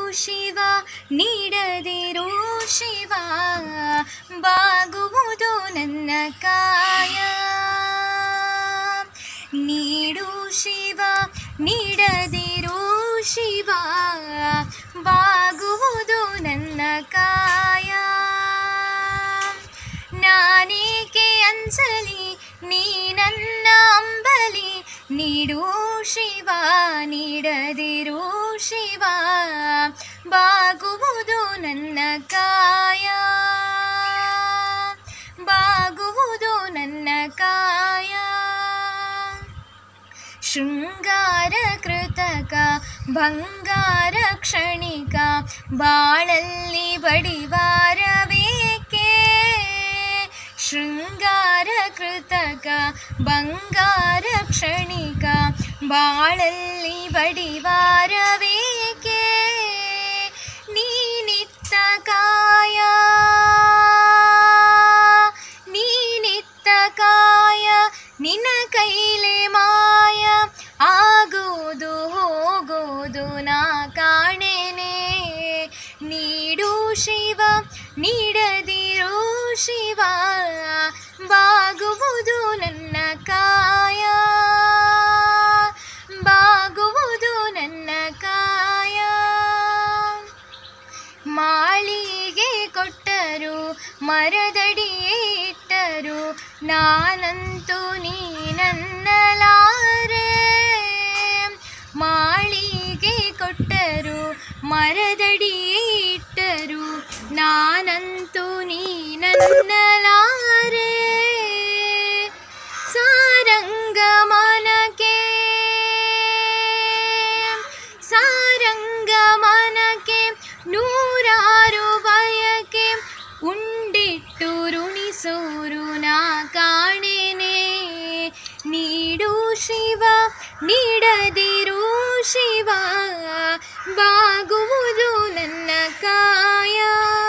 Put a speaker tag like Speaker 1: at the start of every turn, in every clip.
Speaker 1: ಶಿವ ನೀಡದಿರು ಶಿವ ಬಾಗುವುದು ನನ್ನ ಕಾಯ ನೀಡು ಶಿವ ನೀಡದಿರು ಶಿವ ಬಾಗುವುದು ನನ್ನ ಕಾಯ ನಾನೇಕೆ ಅನ್ಸಲಿ ನೀ ನನ್ನ ಅಂಬಲಿ ನೀಡು ಶಿವ ನೀಡದಿರು ಶಿವ ಬಾಗುವುದು ನನ್ನ ಕಾಯ ಬಾಗುವುದು ನನ್ನ ಕಾಯ ಶೃಂಗಾರ ಕೃತಕ ಬಂಗಾರ ಕ್ಷಣಿಕ ಬಾಳಲ್ಲಿ ಬಡಿವಾರಬೇಕೆ ಶೃಂಗಾರ ಕೃತಕ ಬಂಗಾರ ಕ್ಷಣಿಕ ಬಾಳಲ್ಲಿ ಬಡಿವಾರಬೇಕೆ ನೀನಿತ್ತ ಕಾಯ ನೀನಿತ್ತ ಕಾಯ ನಿನ್ನ ಕೈಲೆ ಮಾಯ ಆಗೋದು ಹೋಗೋದು ನಾ ಕಾಣೆನೆ ನೀಡು ಶಿವ ನೀಡದಿರು ಶಿವ ಬಾಗುವುದು ನನ್ನ ಕಾಯ ಬಾಗುವುದು ನನ್ನ ಕಾಯ ಮಾಳಿಗೆ ಕೊಟ್ಟರು ಮರದಡಿಯೇ ಇಟ್ಟರು ನಾನಂತೂ ನೀನನ್ನಲಾರೆ ಮಾಳಿಗೆ ಕೊಟ್ಟರು ಮರದಡಿಯೇ ಇಟ್ಟರು ನಾನಂತೂ ನೀನನ್ನಲಾರೆ ಸಾರಂಗಮನಕ್ಕೆ ಸಾರಂಗಮನಕ್ಕೆ ನೂರಾರು ಬಯಕೆ ಉಂಡಿಟ್ಟು ರುಣಿಸೋರು ನಾ ಕಾಣೆನೆ ನೀಡು ಶಿವ ನೀಡದಿರು ಶಿವ ಬಾಗುವುದು ನನ್ನ ಕಾಯ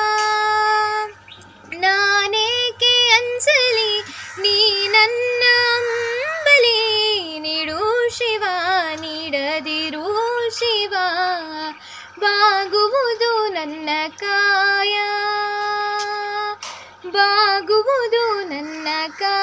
Speaker 1: ನಾನೇಕೆ ಅನ್ಸಲಿ ನೀ ನನ್ನ ಅಂಬಲಿ ನೀಡು ಶಿವ ನೀಡದಿರು ಶಿವ ಬಾಗುವುದು ನನ್ನ ಕಾಯ ಬಾಗುವುದು ನನ್ನ ಕಾಯ